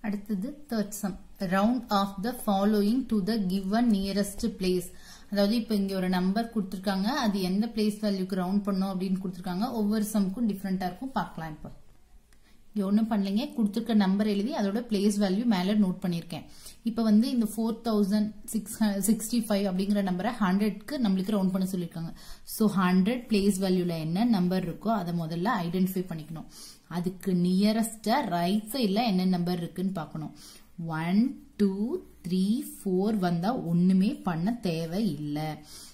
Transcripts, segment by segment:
அடுத்தது third sum round off the following to the given nearest place அதாவது இப்போ இங்க ஒரு நம்பர் கொடுத்துருக்காங்க அது எந்த பிளேஸ் வேல்யூக்கு ரவுண்ட் பண்ணும் அப்படின்னு கொடுத்துருக்காங்க ஒவ்வொரு சம்க்கும் டிஃப்ரெண்டா இருக்கும் பார்க்கலாம் இப்போ இங்க ஒன்றும் பண்ணலைங்க கொடுத்துருக்க நம்பர் எழுதி அதோட பிளேஸ் வேல்யூ மேலே நோட் பண்ணியிருக்கேன் இப்போ வந்து இந்த four thousand six sixty five அப்படிங்கிற நம்பரை ஹண்ட்ரட்க்கு நம்மளுக்கு ரவுண்ட் பண்ண சொல்லியிருக்காங்க ஸோ ஹண்ட்ரட் பிளேஸ் வேல்யூல என்ன நம்பர் இருக்கோ அதை முதல்ல ஐடென்டிஃபை பண்ணிக்கணும் அதுக்கு நியரஸ்டா ரைட் சைடில் என்ன நம்பர் இருக்குன்னு பார்க்கணும் ஒன் டூ த்ரீ ஃபோர் வந்தா ஒண்ணுமே பண்ண தேவையில்லை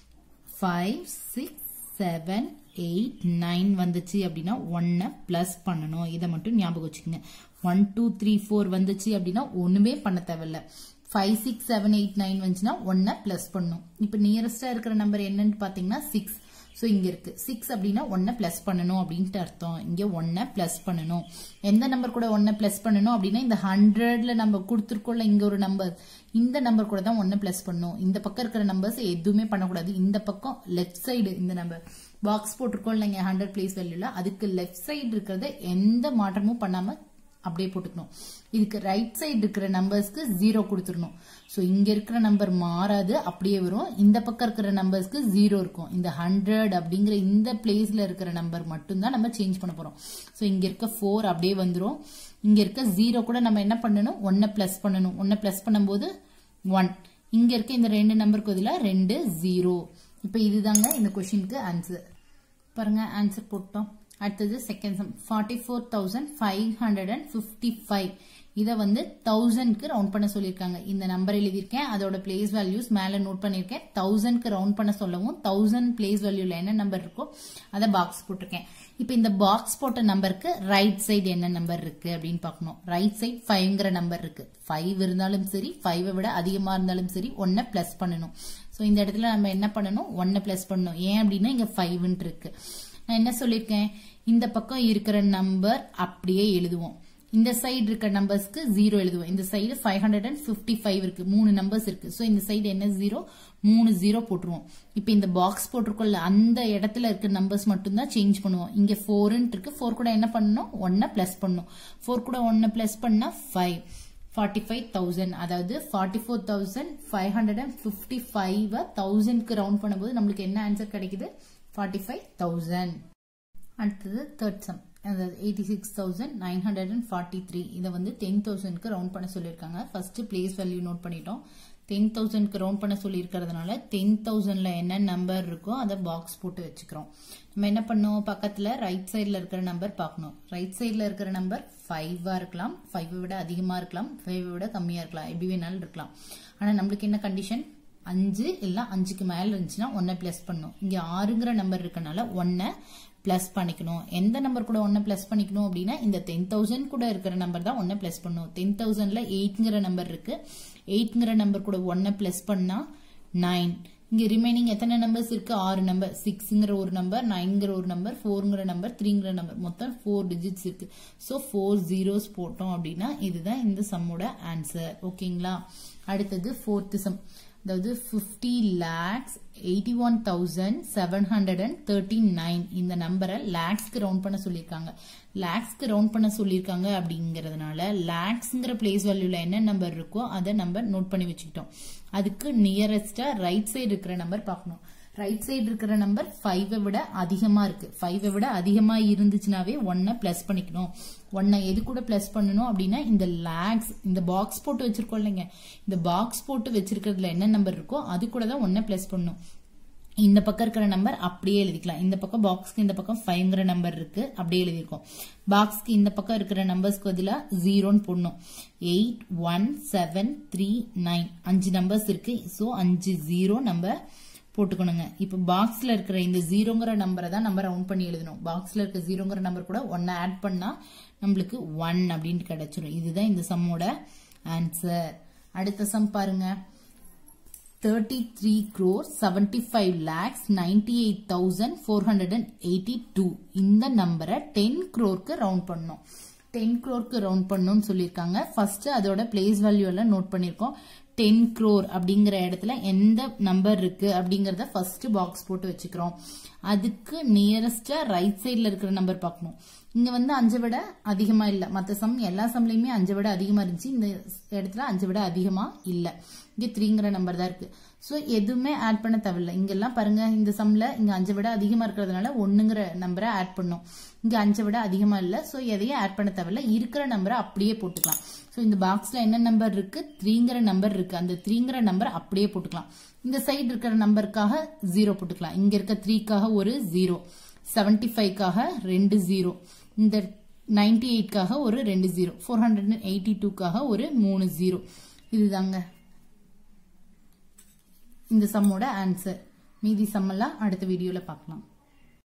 five six seven eight nine வந்துச்சு அப்படின்னா ஒன்னை பிளஸ் பண்ணணும் இதை மட்டும் ஞாபகம் வச்சுக்கோங்க ஒன் டூ த்ரீ ஃபோர் வந்துச்சு அப்படின்னா ஒண்ணுமே பண்ண தேவையில்ல five six seven eight nine வந்துச்சுன்னா ஒன்னை பிளஸ் பண்ணணும் இப்போ நியரஸ்டா இருக்கிற நம்பர் என்னன்னு பாத்தீங்கன்னா சிக்ஸ் ஸோ இங்க இருக்கு சிக்ஸ் அப்படின்னா ஒன்னை பிளஸ் பண்ணணும் அப்படின்ட்டு அர்த்தம் இங்க ஒன்னை பிளஸ் பண்ணணும் எந்த நம்பர் கூட ஒன்னை பிளஸ் பண்ணணும் அப்படின்னா இந்த ஹண்ட்ரட்ல நம்ம கொடுத்துருக்கோம்ல இங்க ஒரு நம்பர் இந்த நம்பர் கூட தான் ஒன்னை பிளஸ் பண்ணணும் இந்த பக்கம் இருக்கிற நம்பர்ஸ் எதுவுமே பண்ணக்கூடாது இந்த பக்கம் லெஃப்ட் சைடு இந்த நம்பர் பாக்ஸ் போட்டிருக்கோம் இல்லைங்க ஹண்ட்ரட் பிளேஸ் வேல்யூல அதுக்கு லெஃப்ட் சைடு இருக்கிறத எந்த மாற்றமும் பண்ணாம அப்படியே போட்டுக்கணும் இதுக்கு ரைட் சைடு இருக்கிற நம்பர்ஸ்க்கு ஜீரோ கொடுத்துடணும் ஸோ இங்க இருக்கிற நம்பர் மாறாது அப்படியே வரும் இந்த பக்கம் இருக்கிற நம்பர்ஸ்க்கு ஜீரோ இருக்கும் இந்த ஹண்ட்ரட் அப்படிங்கிற இந்த பிளேஸ்ல இருக்கிற நம்பர் மட்டும்தான் நம்ம சேஞ்ச் பண்ண போறோம் ஸோ இங்க இருக்க ஃபோர் அப்படியே வந்துடும் இங்க இருக்க ஜீரோ கூட நம்ம என்ன பண்ணணும் ஒன்னை பிளஸ் பண்ணணும் ஒன்னை பிளஸ் பண்ணும்போது ஒன் இங்க இருக்க இந்த ரெண்டு நம்பருக்கு பதிலாக ரெண்டு ஜீரோ இப்போ இதுதாங்க இந்த கொஷினுக்கு ஆன்சர் பாருங்க ஆன்சர் போட்டோம் அடுத்தது second sum forty four thousand five hundred and fifty five இதை வந்து தௌசண்ட்க்கு ரவுண்ட் பண்ண சொல்லியிருக்காங்க இந்த நம்பர் எழுதியிருக்கேன் அதோட பிளேஸ் வேல்யூஸ் மேலே நோட் பண்ணியிருக்கேன் தௌசண்ட்க்கு ரவுண்ட் பண்ண சொல்லவும் தௌசண்ட் பிளேஸ் வேல்யூல என்ன நம்பர் இருக்கோ அதை பாக்ஸ் போட்டிருக்கேன் இப்போ இந்த பாக்ஸ் போட்ட நம்பருக்கு ரைட் சைடு என்ன நம்பர் இருக்கு அப்படின்னு பார்க்கணும் ரைட் சைடு ஃபைவ்ங்கிற நம்பர் இருக்கு ஃபைவ் இருந்தாலும் சரி ஃபைவை விட அதிகமாக இருந்தாலும் சரி ஒன்னை பிளஸ் பண்ணணும் ஸோ இந்த இடத்துல நம்ம என்ன பண்ணணும் ஒன்னை பிளஸ் பண்ணணும் ஏன் அப்படின்னா இங்கே ஃபைவ்ன்ட்டு இருக்கு நான் என்ன சொல்லியிருக்கேன் இந்த பக்கம் இருக்கிற நம்பர் அப்படியே எழுதுவோம் இந்த சைடு இருக்க நம்பர்ஸ்க்கு ஜீரோ எழுதுவோம் இந்த side five hundred and fifty five இருக்கு மூணு நம்பர்ஸ் இருக்கு ஸோ இந்த சைடு என்ன ஜீரோ மூணு ஜீரோ போட்டுருவோம் இப்போ இந்த பாக்ஸ் போட்டிருக்கோம்ல அந்த இடத்துல இருக்க நம்பர்ஸ் மட்டும்தான் சேஞ்ச் பண்ணுவோம் இங்க ஃபோர்ன்ட்டு இருக்கு ஃபோர் கூட என்ன பண்ணணும் ஒன்னை பிளஸ் பண்ணணும் ஃபோர் கூட ஒன்னை பிளஸ் பண்ணா ஃபைவ் ஃபார்ட்டி ஃபைவ் தௌசண்ட் அதாவது forty four thousand five hundred and fifty five தௌசண்ட்க்கு ரவுண்ட் பண்ணும்போது நம்மளுக்கு என்ன ஆன்சர் கிடைக்குது ஃபார்ட்டி ஃபைவ் தௌசண்ட் அடுத்தது தேர்ட் சம் அதாவது eighty six thousand nine hundred and forty three இதை வந்து டென் தௌசண்ட்க்கு ரவுண்ட் பண்ண சொல்லியிருக்காங்க ஃபர்ஸ்ட் பிளேஸ் வேல்யூ நோட் பண்ணிட்டோம் டென் தௌசண்ட்க்கு ரவுண்ட் பண்ண சொல்லியிருக்கிறதுனால டென் தௌசண்ட்ல என்ன நம்பர் இருக்கோ அதை பாக்ஸ் போட்டு வச்சுக்கிறோம் நம்ம என்ன பண்ணோம் பக்கத்துல ரைட் சைட்ல இருக்கிற நம்பர் பார்க்கணும் ரைட் சைட்ல இருக்கிற நம்பர் ஃபைவா இருக்கலாம் ஃபைவை விட அதிகமா இருக்கலாம் ஃபைவை விட கம்மியா இருக்கலாம் எப்படி வேணாலும் இருக்கலாம் ஆனா நம்மளுக்கு என்ன கண்டிஷன் அஞ்சு இல்ல அஞ்சுக்கு மேல இருந்துச்சுன்னா ஒன்னை பிளஸ் பண்ணும் இங்க ஆறுங்கிற நம்பர் இருக்கனால ஒன்னை பிளஸ் பண்ணிக்கணும் எந்த நம்பர் கூட ஒன்னை பிளஸ் பண்ணிக்கணும் அப்படின்னா இந்த டென் தௌசண்ட் கூட இருக்கிற நம்பர் தான் ஒன்னை பிளஸ் பண்ணும் டென் தௌசண்ட்ல எயிட்ங்கிற நம்பர் இருக்கு எயிட்ங்கிற நம்பர் கூட ஒன்னை பிளஸ் பண்ணா நைன் இங்க ரிமைனிங் எத்தனை நம்பர்ஸ் இருக்கு ஆறு நம்பர் சிக்ஸ்ங்கிற ஒரு நம்பர் நைன்ங்கிற ஒரு நம்பர் ஃபோருங்கிற நம்பர் த்ரீங்கிற நம்பர் மொத்தம் ஃபோர் டிஜிட்ஸ் இருக்கு ஸோ ஃபோர் ஜீரோஸ் போட்டோம் அப்படின்னா இதுதான் இந்த சம்மோட ஆன்சர் ஓகேங்களா அடுத்தது ஃபோர்த்து சம் அதாவது fifty lakhs eighty one thousand seven hundred and thirty nine இந்த நம்பரை லேக்ஸ்க்கு ரவுண்ட் பண்ண சொல்லியிருக்காங்க லேக்ஸ்க்கு ரவுண்ட் பண்ண சொல்லியிருக்காங்க அப்படிங்கிறதுனால லேக்ஸ்ங்கிற பிளேஸ் வேல்யூல என்ன நம்பர் இருக்கோ அதை நம்ம நோட் பண்ணி வச்சுக்கிட்டோம் அதுக்கு நியரஸ்டா ரைட் சைடு இருக்கிற நம்பர் பார்க்கணும் ரைட் சைடு இருக்கிற நம்பர் ஃபைவை விட அதிகமா இருக்கு ஃபைவை விட அதிகமா இருந்துச்சுனாவே ஒன்னை பிளஸ் பண்ணிக்கணும் ஒன்னை எது கூட பிளஸ் பண்ணணும் அப்படின்னா இந்த லேக்ஸ் இந்த பாக்ஸ் போட்டு வச்சிருக்கோம் இல்லைங்க இந்த பாக்ஸ் போட்டு வச்சிருக்கிறதுல என்ன நம்பர் இருக்கோ அது கூட தான் ஒன்னை பிளஸ் பண்ணணும் இந்த பக்கம் இருக்கிற நம்பர் அப்படியே எழுதிக்கலாம் இந்த பக்கம் பாக்ஸ்க்கு இந்த பக்கம் ஃபைவ்ங்கிற நம்பர் இருக்கு அப்படியே எழுதியிருக்கோம் பாக்ஸ்க்கு இந்த பக்கம் இருக்கிற நம்பர்ஸ்க்கு பதிலாக ஜீரோன்னு போடணும் eight one seven three nine அஞ்சு நம்பர்ஸ் இருக்கு ஸோ அஞ்சு ஜீரோ நம்ம போட்டுக்கணுங்க இப்போ பாக்ஸ்ல இருக்கிற இந்த ஜீரோங்கிற நம்பரை தான் நம்ம ரவுண்ட் பண்ணி எழுதணும் பாக்ஸ்ல இருக்க ஜீரோங்கிற நம்பர் கூட ஒன்னை ஆட் பண்ணா நம்மளுக்கு ஒன் அப்படின்ட்டு கிடைச்சிரும் இதுதான் இந்த சம்மோட ஆன்சர் அடுத்த சம் பாருங்க thirty three crore seventy five lakhs ninety eight thousand four hundred and eighty two இந்த நம்பரை டென் க்ரோருக்கு ரவுண்ட் பண்ணோம் டென் க்ரோருக்கு ரவுண்ட் பண்ணணும்னு சொல்லியிருக்காங்க ஃபர்ஸ்ட் அதோட பிளேஸ் வேல்யூ எல்லாம் நோட் பண்ணியிருக்கோம் டென் க்ரோர் அப்படிங்கிற இடத்துல எந்த நம்பர் இருக்கு அப்படிங்கறத ஃபர்ஸ்ட் பாக்ஸ் போட்டு வச்சுக்கிறோம் அதுக்கு நியரஸ்டா ரைட் சைட்ல இருக்கிற நம்பர் பார்க்கணும் இங்க வந்து அஞ்சை விட அதிகமா இல்ல மத்த சம் எல்லா சம்லயுமே அஞ்சை விட அதிகமா இருந்துச்சு இந்த இடத்துல அஞ்சை விட அதிகமா இல்ல இங்க த்ரீங்கிற நம்பர் தான் இருக்கு சோ எதுவுமே ஆட் பண்ண தேவையில்ல இங்கெல்லாம் பாருங்க இந்த சம்ல இங்க அஞ்சை விட அதிகமா இருக்கிறதுனால ஒண்ணுங்கிற நம்பரை ஆட் பண்ணும் இங்க அஞ்சை விட அதிகமா இல்ல சோ எதையும் ஆட் பண்ண தேவையில்ல இருக்கிற நம்பரை அப்படியே போட்டுக்கலாம் சோ இந்த பாக்ஸ்ல என்ன நம்பர் இருக்கு த்ரீங்கிற நம்பர் இருக்கு அந்த த்ரீங்கிற நம்பர் அப்படியே போட்டுக்கலாம் இந்த சைடு இருக்கிற நம்பருக்காக ஜீரோ போட்டுக்கலாம் இங்க இருக்க த்ரீக்காக ஒரு ஜீரோ செவன்டி ஃபைவ்க்காக ரெண்டு ஜீரோ இந்த நைன்டி எயிட்காக ஒரு ரெண்டு ஜீரோ ஃபோர் ஹண்ட்ரட் எயிட்டி டூக்காக ஒரு மூணு ஜீரோ இதுதாங்க இந்த சம்மோட ஆன்சர் மீதி சம்மெல்லாம் அடுத்த வீடியோல பார்க்கலாம்